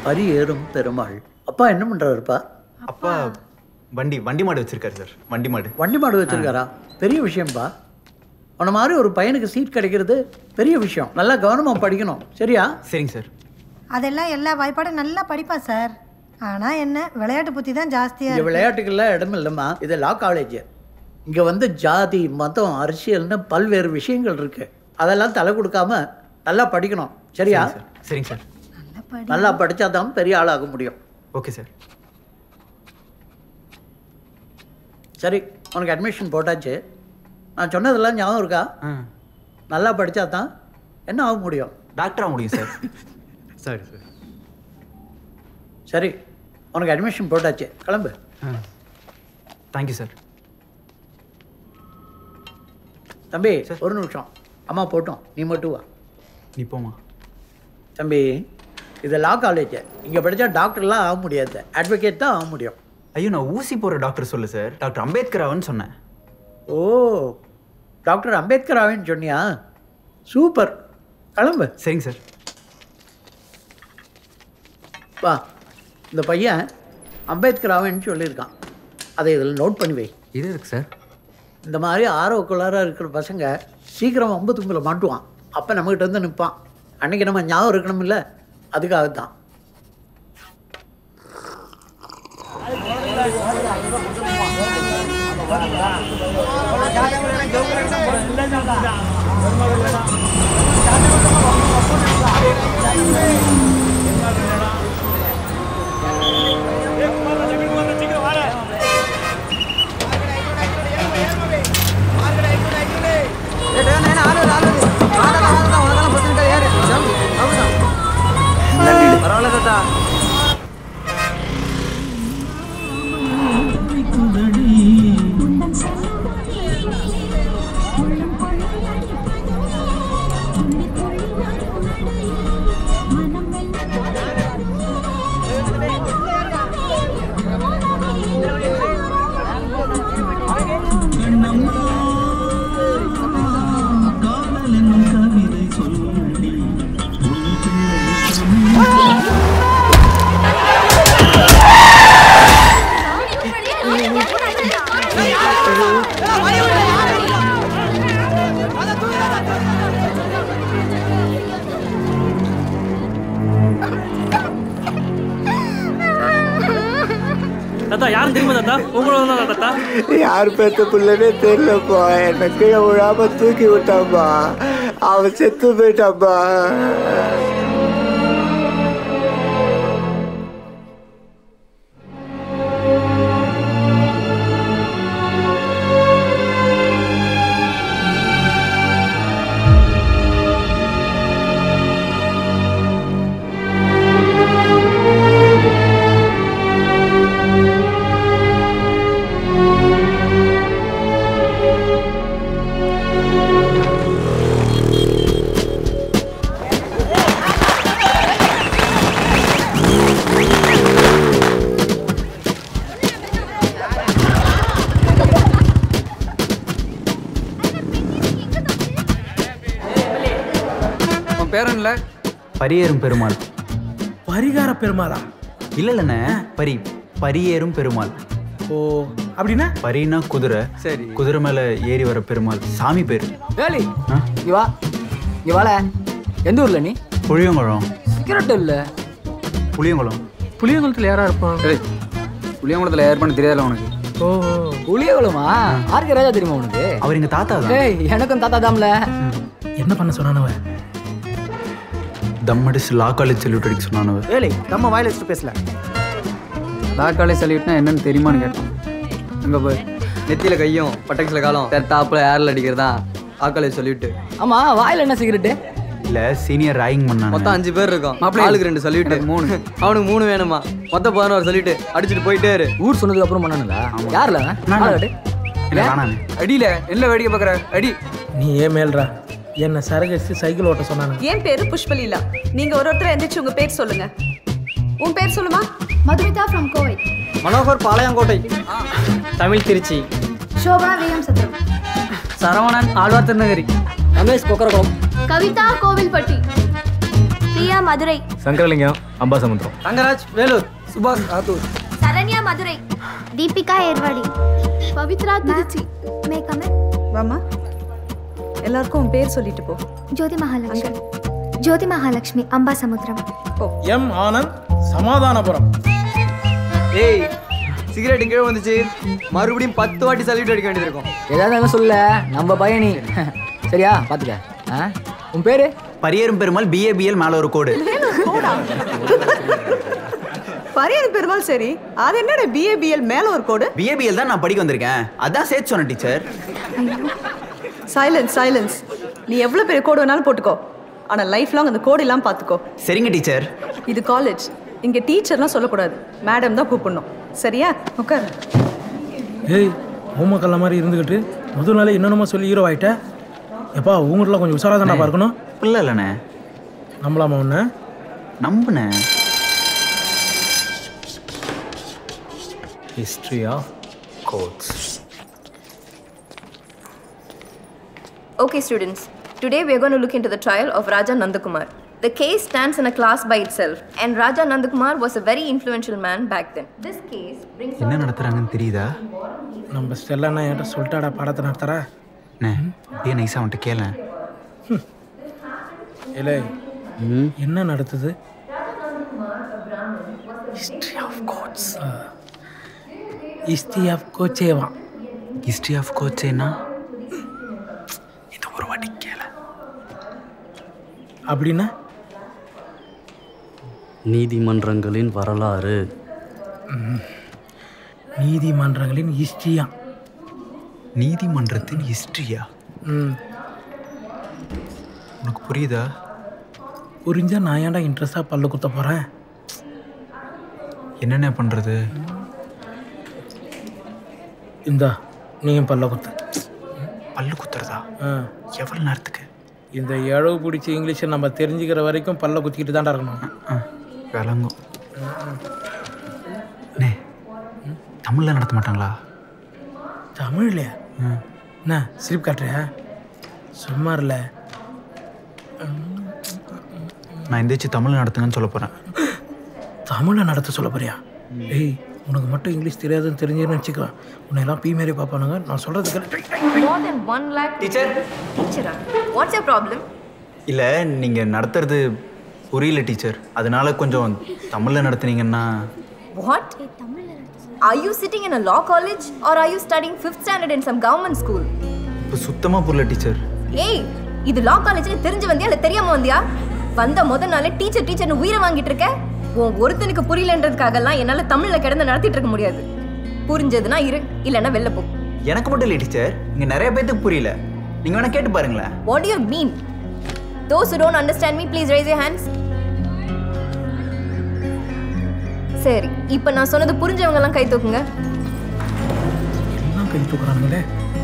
பரி ஏறும் பெருமாள் அப்பா என்ன பண்றாருப்பா அப்பா வண்டி வண்டி மாடு வச்சிருக்காரு சார் வண்டி மாடு வண்டி மாடு வச்சிருக்காரா பெரிய விஷயம்ப்பா உன்ன மாதிரி ஒரு பையனுக்கு சீட் கிடைக்கிறது பெரிய விஷயம் நல்லா கவனமா படிக்கணும் சரியா சரிங்க சார் அதெல்லாம் எல்லா வாய்ப்பாடும் நல்லா படிப்பான் சார் ஆனா என்ன விளையாட்டு புத்தி தான் ஜாஸ்தியா இங்க இருக்கு. விளையாட்டுக்கெல்லாம் இடம் இல்லைம்மா இது லா காலேஜ் இங்க வந்து ஜாதி மதம் அரசியல்னு பல்வேறு விஷயங்கள் இருக்கு அதெல்லாம் தலை கொடுக்காம நல்லா படிக்கணும் சரியா சரிங்க சார் நல்லா படி நல்லா படிச்சாதான் பெரிய ஆளாக முடியும் ஓகே சார் சரி உனக்கு அட்மிஷன் போட்டாச்சு நான் சொன்னதெல்லாம் ஞாபகம் இருக்கா ஆ நல்லா படிச்சா தான் என்ன ஆக முடியும் டாக்டர் ஆக முடியும் சார் சரி சார் சரி உனக்கு அட்மிஷன் போட்டாச்சு கிளம்பு ஆ தேங்க்யூ சார் தம்பி ஒரு நிமிஷம் அம்மா போட்டோம் நீ மட்டும் வா நீ போமா தம்பி இது லா காலேஜ் இங்கே படித்தா டாக்டர்லாம் ஆக முடியாது அட்வொகேட் தான் ஆக முடியும் ஐயோ நான் ஊசி போகிற டாக்டர் சொல்லு சார் டாக்டர் அம்பேத்கர் அவன் சொன்னேன் ஓ டாக்டர் அம்பேத்கர் ஆவேன்னு சொன்னியா சூப்பர் கிளம்பு சரிங்க சார் வா இந்த பையன் அம்பேத்கர் ஆவேன்னு சொல்லியிருக்கான் அதை இதில் நோட் பண்ணி வை இது இருக்கு சார் இந்த மாதிரி ஆர்வக்குள்ளாராக இருக்கிற பசங்க சீக்கிரம் ஒன்பது தும்பில் மாட்டுவான் அப்போ நம்மகிட்ட வந்து நிற்பான் அன்னைக்கு நம்ம ஞாபகம் இருக்கணும் இல்லை அதுக்காக தான் தாத்தா யாரும் தெரியுமா தாத்தா உங்களோட தான் தாத்தா யார் பெத்த பிள்ளைனே தெரியலப்பா என்னை கீழே விழாம தூக்கி விட்டாப்பா அவன் செத்து போயிட்டாப்பா உன் பேரன்ல பரியேறும் பெருமாள் பரிகார பெருமாளா இல்லை இல்லைண்ணே பரி பரியேறும் பெருமாள் ஓ அப்படின்னா பரினா குதிரை சரி. குதிரை மேல ஏறி வர பெருமாள் சாமி பேர் வேலி ஆ? இங்க வா இங்க வாழ எந்த ஊர்ல நீ புளியங்குளம் சிகரெட் இல்ல புளியங்குளம் புளியங்குளத்தில் யாரா இருப்பான் ஏய் புளியங்குளத்துல ஏற்பாடு தெரியாதுல உனக்கு ஓ புளியகுளமா ஆர்கே ராஜா தெரியுமா உனக்கு அவர் எங்க தாத்தா தான் ஏய் எனக்கும் தாத்தா தாம்ல என்ன பண்ண சொன்னானவன் தம் அடிச்சு லா காலேஜ் செல்யூட் அடிக்க சொன்னானவர் ஏழை நம்ம வாயில வச்சுட்டு பேசல லா காலேஜ் சொல்லிட்டுனா என்னன்னு தெரியுமான்னு கேட்டான் எங்க போய் நெத்தியில கையும் பட்டக்ஸ்ல காலம் டாப்ல ஏர்ல அடிக்கிறதா ஆக்களை சொல்லிட்டு ஆமா வாயில என்ன சிகரெட் இல்ல சீனியர் ராயிங் பண்ணாங்க மொத்தம் அஞ்சு பேர் இருக்கோம் மாப்பிள்ளை. ஆளுக்கு ரெண்டு சொல்லிட்டு எனக்கு மூணு. அவனுக்கு மூணு வேணுமா மொத்தம் பதினோரு சொல்லிட்டு அடிச்சுட்டு போயிட்டே இரு ஊர் சொன்னதுக்கு அப்புறம் பண்ணணுங்களா யாருல அவன்? நான் ஆளு காட்டு. இல்ல வேணாண்ணே அடியில என்ன வேடிக்கை பாக்குற அடி நீ ஏன் மேல்றா என்ன சரகு அடிச்சு சைக்கிள் ஓட்ட சொன்னானுங்க என் பேரு புஷ்பலீலா நீங்க ஒரு ஒருத்தர் எந்திரிச்சு உங்க பேர் சொல்லுங்க உன் பேர் சொல்லுமா மதுமிதா ஃப்ரம் கோவை மனோகர் பாளையங்கோட்டை தமிழ் திருச்சி சோபனா விஎம் சத்திரம் சரவணன் ஆழ்வார் திருநகரி ரமேஷ் கொக்கரகுளம் கவிதா கோவில்பட்டி பிரியா மதுரை சங்கரலிங்கம் அம்பாசமுத்திரம் ரங்கராஜ் வேலூர் சுபாஷ் ஆத்தூர் சரண்யா மதுரை தீபிகா ஏர்வாடி பவித்ரா திருச்சி மே கமெண்ட் வாமா எல்லாருக்கும் உன் பேர் சொல்லிட்டு போ ஜோதி மகாலட்சுமி ஜோதி மகாலட்சுமி அம்பாசமுத்திரம் எம் ஆனந்த் சமாதானபுரம் ஏய் சிகரெட் கீழே வந்துச்சு மறுபடியும் பத்து வாட்டி சல்யூட் அடிக்க வேண்டியது இருக்கும் ஏதாவது என்ன சொல்ல நம்ம பையனி சரியா பார்த்துக்க ஆ உன் பேர் பரியரும் பெருமாள் பிஏபிஎல் மேல ஒரு கோடு பரியது பெருமாள் சரி அது என்னடா பிஏபிஎல் மேல ஒரு கோடு பிஏபிஎல் தான் நான் படிக்க வந்திருக்கேன் அதான் சேர்த்து சொன்னேன் டீச்சர் சைலன்ஸ் சைலன்ஸ் நீ எவ்வளவு பெரிய கோடு வேணாலும் போட்டுக்கோ ஆனா லைஃப் லாங் அந்த கோடு இல்லாம பாத்துக்கோ சரிங்க டீச்சர் இது காலேஜ் இங்க டீச்சர்லாம் சொல்லக்கூடாது மேடம் தான் கூப்பிடணும் சரியா உட்கார் ஏய் ஊமக்கல்ல மாதிரி இருந்துக்கிட்டு முதல் நாளே என்னென்னமோ சொல்லி ஹீரோ ஆயிட்ட எப்பா ஊங்கூரில் கொஞ்சம் உஷாராக தானே இருக்கணும் இல்லை இல்லைண்ணே நம்பலாமா ஒன்று நம்புனேன் history of gods Okay, students. Today we are going to look into the trial of Raja Nandakumar. The case stands in a class by itself, and Raja Nandakumar was a very influential man back then. This case brings என்ன நடத்துறாங்கன்னு தெரியுதா நம்ம ஸ்டெல்லாண்ணா என்கிட்ட சொல்லிட்டாடா பாடத்தை நடத்துற அண்ணே அப்படியே நைஸாக அவன்கிட்ட கேளேன் இல்லை என்ன நடத்துது history of gods history of கோச்சேவா ஹிஸ்ட்ரி ஆஃப் கோட்ஸேனா இது ஒரு வாட்டி கேள அப்படின்னா நீதிமன்றங்களின் வரலாறு நீதிமன்றங்களின் ஹிஸ்ட்ரியா நீதிமன்றத்தின் ஹிஸ்ட்ரியா ம் உனக்கு புரியுதா புரிஞ்சா நான் ஏன்டா இன்ட்ரெஸ்டாக பல்ல குத்த போகிறேன் என்னென்ன பண்ணுறது இந்தா நீயும் பல்ல குத்து பல்லு குத்துறதா ஆ எவ்வளோ நேரத்துக்கு இந்த இழவு பிடிச்ச இங்கிலீஷை நம்ம தெரிஞ்சுக்கிற வரைக்கும் பல்ல குத்திக்கிட்டு தான்டா இருக்கணும் விளங்கும் அண்ணே தமிழில் நடத்த மாட்டாங்களா தமிழ்லையா என்ன சிரிப்பு காட்டுறியா சும்மா இல்லை நான் எந்திரிச்சு தமிழ் நடத்துங்கன்னு சொல்ல போகிறேன் தமிழை நடத்த சொல்ல போறியா ஏய் உனக்கு மட்டும் இங்கிலீஷ் தெரியாதுன்னு தெரிஞ்சுன்னு வச்சுக்கோ உன்னை எல்லாம் பீ மாரி பார்ப்பானுங்க நான் சொல்கிறதுக்கு more than one lakh. Teacher. Teacher, what's your problem? இல்லை நீங்கள் நடத்துறது புரியல டீச்சர் அதனால கொஞ்சம் தமிழில் நடத்துனீங்கன்னா What? Are you sitting in a law college or are you studying fifth standard in some government school? இப்போ சுத்தமாக புரியல டீச்சர் ஏய் இது லா காலேஜ்னு தெரிஞ்சு வந்தியா இல்ல தெரியாம வந்தியா வந்த முத நாளே டீச்சர் டீச்சர்னு உயிரை வாங்கிட்டு இருக்க உன் ஒருத்தனுக்கு புரியலன்றதுக்காகலாம் என்னால தமிழ்ல கிடந்து நடத்திட்டு இருக்க முடியாது புரிஞ்சதுன்னா இரு இல்லைன்னா வெளில போ எனக்கு மட்டும் இல்லை டீச்சர் இங்கே நிறைய பேத்துக்கு புரியல நீங்கள் வேணால் கேட்டு பாருங்களேன் what you mean those who don't understand me please raise your hands சரி இப்போ நான் சொன்னது புரிஞ்சவங்க எல்லாம் கை தூக்குங்க எல்லாம் கை தூக்குறானுங்களே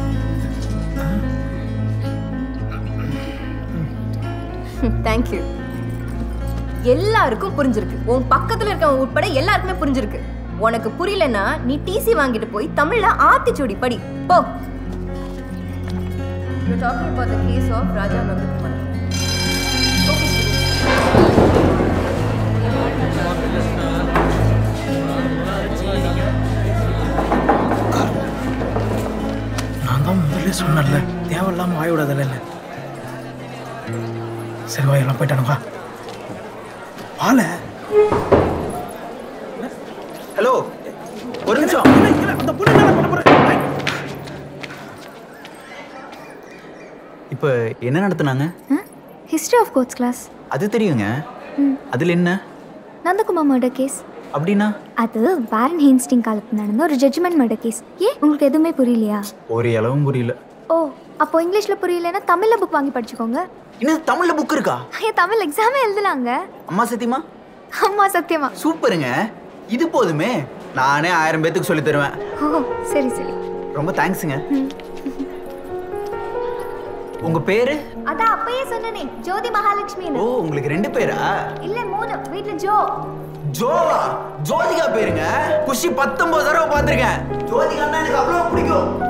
தேங்க்யூ எல்லாருக்கும் புரிஞ்சிருக்கு உன் பக்கத்துல இருக்கவங்க உட்பட எல்லாருக்குமே புரிஞ்சிருக்கு உனக்கு புரியலன்னா நீ டிசி வாங்கிட்டு போய் தமிழ்ல ஆத்திச்சூடி படி போ You're talking about the case of Raja Nandakumar. Okay, students. நான் தான் முதல்ல சொன்னேன்ல தேவையில்லாமல் வாய் விடாதல இல்லை சரி வா எல்லாம் போயிட்டானு வா வாழ ஹலோ ஒரு நிமிஷம் இப்போ என்ன நடத்துனாங்க ஹிஸ்ட்ரி ஆஃப் கோட்ஸ் கிளாஸ் அது தெரியுங்க அதில் என்ன நந்தகுமார் மர்டர் கேஸ் அப்படின்னா அது வாரன் ஹேன்ஸ்டிங் காலத்தில் நடந்த ஒரு ஜட்ஜ்மெண்ட் மர்டர் கேஸ் ஏன் உங்களுக்கு எதுவுமே புரியலையா ஒரு அளவும் புரியல ஓ அப்போ இங்கிலீஷில் புரியலைன்னா தமிழில் புக் வாங்கி படிச்சுக்கோங்க இன்னும் தமிழில் புக் இருக்கா ஏன் தமிழ் எக்ஸாமே எழுதலாங்க அம்மா சத்தியமா அம்மா சத்தியமா சூப்பருங்க இது போதுமே நானே ஆயிரம் பேத்துக்கு சொல்லி தருவேன் ஓ சரி சரி ரொம்ப தேங்க்ஸுங்க உங்க பேரு அதான் அப்பயே சொன்னனே ஜோதி மகாலட்சுமின்னு ஓ உங்களுக்கு ரெண்டு பேரா இல்ல மூணு வீட்ல ஜோ ஜோவா ஜோதிகா பேருங்க குஷி பத்தொன்பது தடவை பார்த்துருக்கேன் ஜோதிகான்னா எனக்கு அவ்வளோ பிடிக்கும்